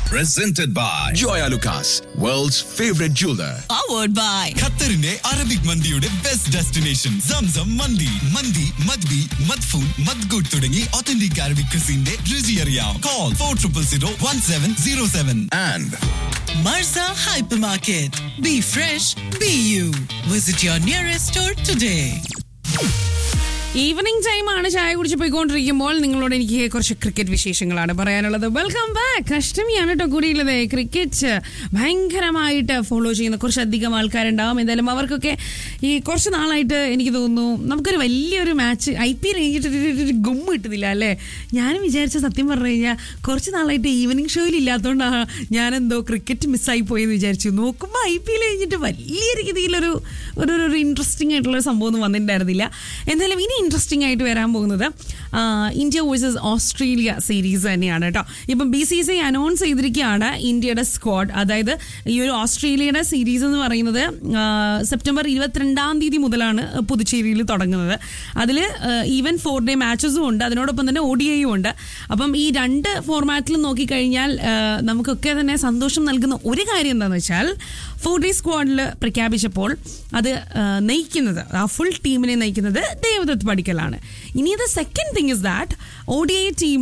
presented by Joya Lucas, world's favorite jeweler. powered by ഖത്തറിന്റെ Arabic മന്തിയുടെ best destination Zamzam മന്തി മന്തി മദ്ബി മദ്ഫൂൺ മദ്ഗുഡ് തുടങ്ങി ഒത്തന്റിക് അറബിക് ക്രിസിന്റെ രുചി അറിയാം call four triple zero one seven zero seven And Marza Hypermarket. Be fresh, be you. Visit your nearest store today. Evening ടൈമാണ് ചായ കുടിച്ച് പോയിക്കൊണ്ടിരിക്കുമ്പോൾ നിങ്ങളോട് എനിക്ക് കുറച്ച് ക്രിക്കറ്റ് വിശേഷങ്ങളാണ് പറയാനുള്ളത് വെൽക്കം ബാക്ക് അഷ്ടമിയാണ് കേട്ടോ കൂടിയുള്ളത് ക്രിക്കറ്റ് ഭയങ്കരമായിട്ട് ഫോളോ ചെയ്യുന്ന കുറച്ചധികം ആൾക്കാരുണ്ടാവും എന്തായാലും അവർക്കൊക്കെ ഈ കുറച്ച് നാളായിട്ട് എനിക്ക് തോന്നുന്നു നമുക്കൊരു വലിയൊരു മാച്ച് ഐ പി എൽ കഴിഞ്ഞിട്ട് ഗും കിട്ടുന്നില്ല അല്ലേ ഞാനും വിചാരിച്ച സത്യം പറഞ്ഞു കഴിഞ്ഞാൽ കുറച്ച് നാളായിട്ട് ഈവനിങ് ഷോയിൽ ഇല്ലാത്തതുകൊണ്ടാണ് ഞാനെന്തോ ക്രിക്കറ്റ് മിസ്സായി പോയെന്ന് വിചാരിച്ചു നോക്കുമ്പോൾ ഐ പി എൽ കഴിഞ്ഞിട്ട് വലിയ രീതിയിലൊരു ഒരു ഒരു ഇൻട്രസ്റ്റിംഗ് ആയിട്ടുള്ള സംഭവം ഒന്നും വന്നിട്ടുണ്ടായിരുന്നില്ല എന്തായാലും ഇനി ഇൻട്രസ്റ്റിംഗ് ആയിട്ട് വരാൻ പോകുന്നത് ആ, ഇന്ത്യ വേഴ്സസ് ഓസ്ട്രേലിയ സീരീസ് തന്നെയാണ് കേട്ടോ ഇപ്പം ബി സി സി അനൗൺസ് ചെയ്തിരിക്കുകയാണ് ഇന്ത്യയുടെ സ്ക്വാഡ് അതായത് ഈ ഒരു ഓസ്ട്രേലിയയുടെ സീരീസ് എന്ന് പറയുന്നത് ആ, സെപ്റ്റംബർ ഇരുപത്തിരണ്ടാം തീയതി മുതലാണ് പുതുച്ചേരിയിൽ തുടങ്ങുന്നത് അതിൽ ഈവൻ ഫോർ ഡേ മാച്ചസും ഉണ്ട് അതിനോടൊപ്പം തന്നെ ഒ ഡി ഐയും ഉണ്ട് അപ്പം ഈ രണ്ട് ഫോർമാറ്റിലും നോക്കിക്കഴിഞ്ഞാൽ ആ, നമുക്കൊക്കെ തന്നെ സന്തോഷം നൽകുന്ന ഒരു കാര്യം എന്താണെന്ന് വെച്ചാൽ ഫോർ ഡേ സ്ക്വാഡിൽ പ്രഖ്യാപിച്ചപ്പോൾ അത് ആ, നയിക്കുന്നത് ആ ഫുൾ ടീമിനെ നയിക്കുന്നത് ദേവദത്ത് പടിക്കലാണ് ഇനി ഇത് second thing is that O D I team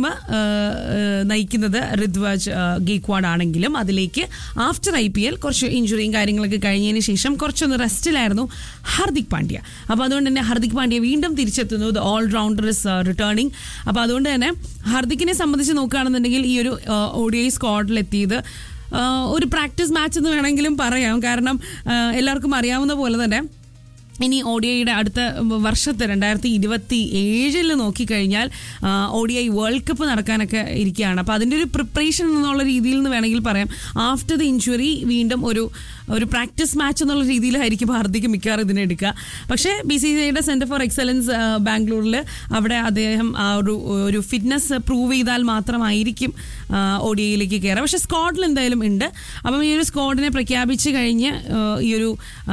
നയിക്കുന്നത് ഋത്വാജ് ഗേക്വാഡ് ആണെങ്കിലും അതിലേക്ക് ആഫ്റ്റർ ഐ പി എൽ കുറച്ച് ഇഞ്ചുറിയും കാര്യങ്ങളൊക്കെ കഴിഞ്ഞതിന് ശേഷം കുറച്ചൊന്ന് റെസ്റ്റിലായിരുന്നു ഹാർദിക് പാണ്ഡ്യ അപ്പോൾ അതുകൊണ്ട് തന്നെ ഹാർദിക് പാണ്ഡ്യ വീണ്ടും തിരിച്ചെത്തുന്നു the all rounder is returning അപ്പോൾ അതുകൊണ്ട് തന്നെ ഹാർദിക്കിനെ സംബന്ധിച്ച് നോക്കുകയാണെന്നുണ്ടെങ്കിൽ ഈ ഒരു ഒ ഡി ഐ സ്ക്വാഡിലെത്തിയത് ആഹ് ഒരു പ്രാക്ടീസ് മാച്ച് എന്ന് വേണമെങ്കിലും പറയാം കാരണം ആഹ് എല്ലാവർക്കും അറിയാവുന്ന പോലെ തന്നെ ഇനി ഒ ഡി ഐയുടെ അടുത്ത വർഷത്തെ രണ്ടായിരത്തി ഇരുപത്തി ഏഴിൽ നോക്കിക്കഴിഞ്ഞാൽ O D I world cup നടക്കാനൊക്കെ ഇരിക്കുകയാണ് അപ്പോൾ അതിൻ്റെ ഒരു പ്രിപ്പറേഷൻ എന്നുള്ള രീതിയിൽ നിന്ന് വേണമെങ്കിൽ പറയാം ആഫ്റ്റർ ദി ഇഞ്ചുറി വീണ്ടും ഒരു ഒരു പ്രാക്ടീസ് മാച്ച് എന്നുള്ള രീതിയിലായിരിക്കും ഹാർദിക്ക് മിക്കവാറും ഇതിനെ എടുക്കുക പക്ഷേ ബി സി സി ഐയുടെ സെൻറ്റർ ഫോർ എക്സലൻസ് ബാംഗ്ലൂരിൽ അവിടെ അദ്ദേഹം ആ ഒരു ഒരു ഫിറ്റ്നസ് പ്രൂവ് ചെയ്താൽ മാത്രമായിരിക്കും ഒ ഡി ഐയിലേക്ക് കയറുക പക്ഷേ സ്ക്വാഡിൽ എന്തായാലും ഉണ്ട് അപ്പം ഈ ഒരു സ്ക്വാഡിനെ പ്രഖ്യാപിച്ച് കഴിഞ്ഞ് ആ, ഈ ഒരു ആ,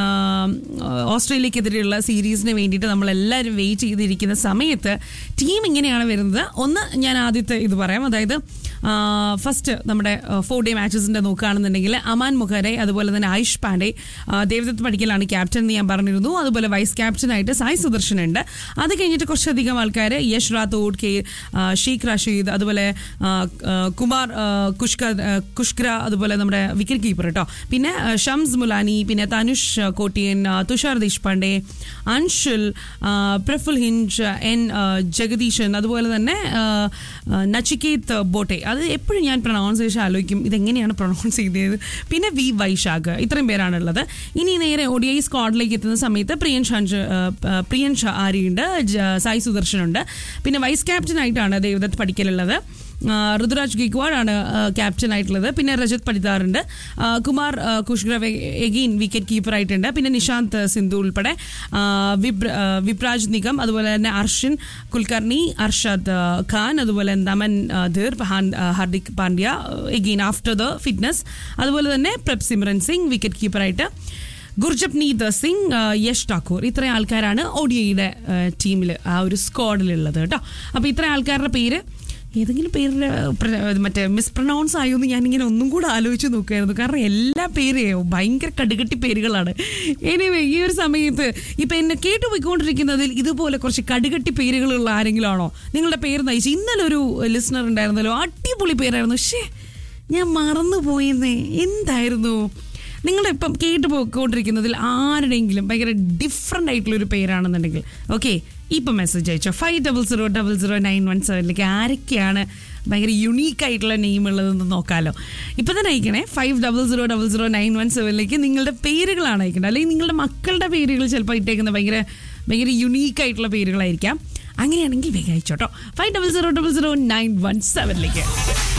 ഓസ്ട്രേലിയക്കെതിരെയുള്ള സീരീസിന് വേണ്ടിയിട്ട് നമ്മളെല്ലാവരും വെയിറ്റ് ചെയ്തിരിക്കുന്ന സമയത്ത് ടീം ഇങ്ങനെയാണ് വരുന്നത് ഒന്ന് ഞാൻ ആദ്യത്തെ ഇത് പറയാം അതായത് ഫസ്റ്റ് നമ്മുടെ ഫോർ ഡേ മാച്ചസിൻ്റെ നോക്കുകയാണെന്നുണ്ടെങ്കിൽ അമാൻ മുഖരെ അതുപോലെ തന്നെ ആയുഷ് പാണ്ഡെ ആ, ദേവദത്ത് പടിക്കലാണ് ക്യാപ്റ്റൻ എന്ന് ഞാൻ പറഞ്ഞിരുന്നു അതുപോലെ വൈസ് ക്യാപ്റ്റനായിട്ട് സായ് സുദർശൻ ഉണ്ട് അത് കഴിഞ്ഞിട്ട് കുറച്ചധികം ആൾക്കാർ യശ് റാത്തോഡ് കെ ആ, ഷെയ്ഖ് റഷീദ് അതുപോലെ ആ, ആ, കുമാർ ആ, കുഷ്ക ആ, കുഷ്ഗ്ര അതുപോലെ നമ്മുടെ വിക്കറ്റ് കീപ്പർ കേട്ടോ പിന്നെ ആ, ഷംസ് മുലാനി പിന്നെ തനുഷ് കോട്ടിയൻ ആ, തുഷാർ ദേശ്പാണ്ഡെ അൻഷുൽ ആ, പ്രഫുൽ ഹിഞ്ച് എൻ ആ, ജഗദീശൻ അതുപോലെ തന്നെ ആ, ആ, നച്ചിക്കേത് ബോട്ടെ അത് എപ്പോഴും ഞാൻ പ്രൊണൗൺസിയേഷൻ ആലോചിക്കും ഇതെങ്ങനെയാണ് പ്രൊണൗൺസ് ചെയ്തത് പിന്നെ വി വൈശാഖ് ഇത്രയും പേരാണുള്ളത് ഇനി നേരെ ഒ ഡി ഐ സ്ക്വാഡിലേക്ക് എത്തുന്ന സമയത്ത് പ്രിയൻ ഷാൻജ് പ്രിയൻ ഷാ ആര്യയുണ്ട് ജ- സായി സുദർശനുണ്ട് പിന്നെ വൈസ് ക്യാപ്റ്റനായിട്ടാണ് ദേവദത്ത് പഠിക്കലുള്ളത് ആ, ഋതുരാജ് ഗിക്വാഡ് ആണ് ക്യാപ്റ്റൻ ആയിട്ടുള്ളത് പിന്നെ രജത് പടിതാറുണ്ട് ആ, കുമാർ ആ, കുഷ്ഗ്രവ് എഗെയിൻ വിക്കറ്റ് കീപ്പർ ആയിട്ടുണ്ട് പിന്നെ നിശാന്ത് സിന്ധു ഉൾപ്പെടെ ആ, വിബ്ര ആ, വിപ്രാജ് നിഗം അതുപോലെ തന്നെ അർഷിൻ കുൽക്കർണി അർഷദ് ആ, ഖാൻ അതുപോലെ നമൻ ആ, ധീർ ഹാൻ- ആ, Hardik Pandya again after the fitness അതുപോലെ തന്നെ പ്രപ് സിമ്രൻ സിംഗ് വിക്കറ്റ് കീപ്പറായിട്ട് ഗുർജപ്നീത് സിംഗ് ആ, യശ് ഠാക്കൂർ ഇത്രയും ആൾക്കാരാണ് ഒ ഡി ഐയുടെ ടീമിൽ ആ ഒരു സ്ക്വാഡിലുള്ളത് കേട്ടോ അപ്പോൾ ഇത്രയും ആൾക്കാരുടെ പേര് ഏതെങ്കിലും പേരിൽ മറ്റേ മിസ്പ്രൊണൗൺസ് ആയോ എന്ന് ഞാനിങ്ങനെ ഒന്നും കൂടെ ആലോചിച്ച് നോക്കുമായിരുന്നു കാരണം എല്ലാ പേരെയോ ഭയങ്കര കടുകട്ടി പേരുകളാണ് എനിവേ ഈ ഒരു സമയത്ത് ഇപ്പം എന്നെ കേട്ടു പോയിക്കൊണ്ടിരിക്കുന്നതിൽ ഇതുപോലെ കുറച്ച് കടുകട്ടി പേരുകളുള്ള ആരെങ്കിലും ആണോ നിങ്ങളുടെ പേര് നയിച്ച് ഇന്നലെ ഒരു ലിസണർ ഉണ്ടായിരുന്നല്ലോ അടിപൊളി പേരായിരുന്നു പക്ഷേ ഞാൻ മറന്നു പോയെന്നേ എന്തായിരുന്നു നിങ്ങൾ ഇപ്പം കേട്ട് പോയിക്കൊണ്ടിരിക്കുന്നതിൽ ആരുടെയെങ്കിലും ഭയങ്കര ഡിഫറെൻ്റ് ആയിട്ടുള്ള ഒരു പേരാണെന്നുണ്ടെങ്കിൽ ഓക്കെ ഇപ്പം മെസ്സേജ് അയച്ചോ five double zero double zero nine one സെവനിലേക്ക് ആരൊക്കെയാണ് ഭയങ്കര യുണീക്ക് ആയിട്ടുള്ള നെയിം ഉള്ളതെന്ന് നോക്കാമല്ലോ ഇപ്പം തന്നെ അയക്കണേ five double zero double zero nine one സെവനിലേക്ക് നിങ്ങളുടെ പേരുകളാണ് അയക്കേണ്ടത് അല്ലെങ്കിൽ നിങ്ങളുടെ മക്കളുടെ പേരുകൾ ചിലപ്പോൾ ഇട്ടേക്കുന്ന ഭയങ്കര ഭയങ്കര യുണീക്ക് ആയിട്ടുള്ള പേരുകളായിരിക്കാം അങ്ങനെയാണെങ്കിൽ വേഗം അയച്ചോട്ടോ five double zero double zero nine one സെവനിലേക്ക്